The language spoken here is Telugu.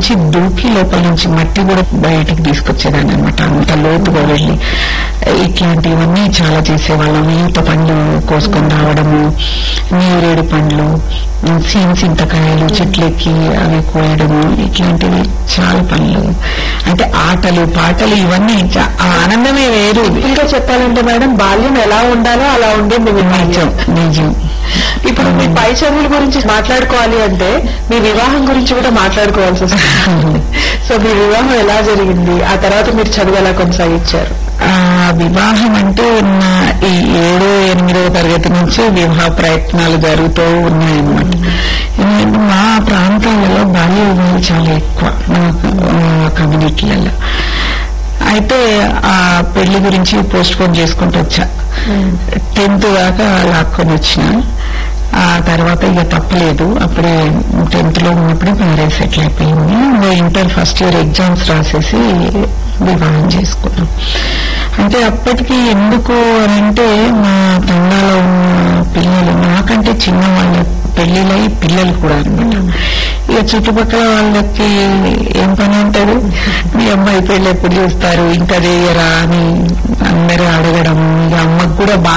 నుంచి దూకి లోపల నుంచి మట్టి కూడా బయటికి తీసుకొచ్చేదాన్ని అనమాట అంత లోతుగా వెళ్ళి ఇట్లాంటివన్నీ చాలా చేసేవాళ్ళం ఈత పండ్లు కోసుకొని రావడము నీరేడు పండ్లు సీన్ చింతకాయలు చెట్లెక్కి అవి కోయడము ఇట్లాంటివి చాలా పనులు అంటే ఆటలు పాటలు ఇవన్నీ చా- ఆ ఆనందమే వేరు ఇంకా చెప్పాలంటే మేడం బాల్యం ఎలా ఉండాలో అలా ఉండింది మీ బాల్యం నిజం నిజం ఇప్పుడు మీ పై చదువుల గురించి మాట్లాడుకోవాలి అంటే మీ వివాహం గురించి కూడా మాట్లాడుకోవాల్సి వస్తుంది సో మీ వివాహం ఎలా జరిగింది ఆ తర్వాత మీరు చదువు ఎలా కొనసాగించారు ఆ వివాహం అంటే ఉన్న ఈ ఏడో ఎనిమిదో తరగతి నుంచి వివాహ ప్రయత్నాలు జరుగుతూ ఉన్నాయన్నమాట ఎందుకంటే మా ప్రాంతాలలో బాల్య వివాహాలు చాలా ఎక్కువ మా మా కమ్యూనిటీలలో అయితే ఆ పెళ్లి గురించి పోస్ట్ పోన్ చేసుకుంటూ వచ్చా టెన్త్ దాకా లాక్కొని వచ్చిన ఆ తర్వాత ఇక తప్పలేదు అప్పుడే టెన్త్ లో ఉన్నప్పుడే మ్యారేజ్ సెటిల్ అయిపోయింది ఇంకా ఇంటర్ ఫస్ట్ ఇయర్ ఎగ్జామ్స్ రాసేసి వివాహం చేసుకున్నాం అంటే అప్పటికి ఎందుకు అని అంటే మా తండాలో ఉన్న పిల్లలు నాకంటే చిన్న వాళ్ళ పెళ్లిలై పిల్లలు కూడా అనమాట ఇక చుట్టుపక్కల వాళ్ళకి ఏం పని ఉంటుంది మీ అమ్మాయి పెళ్లి ఎప్పుడు చూస్తారు ఇంకా చేయరా అని అందరూ అడగడం ఇక అమ్మకు కూడా బాగా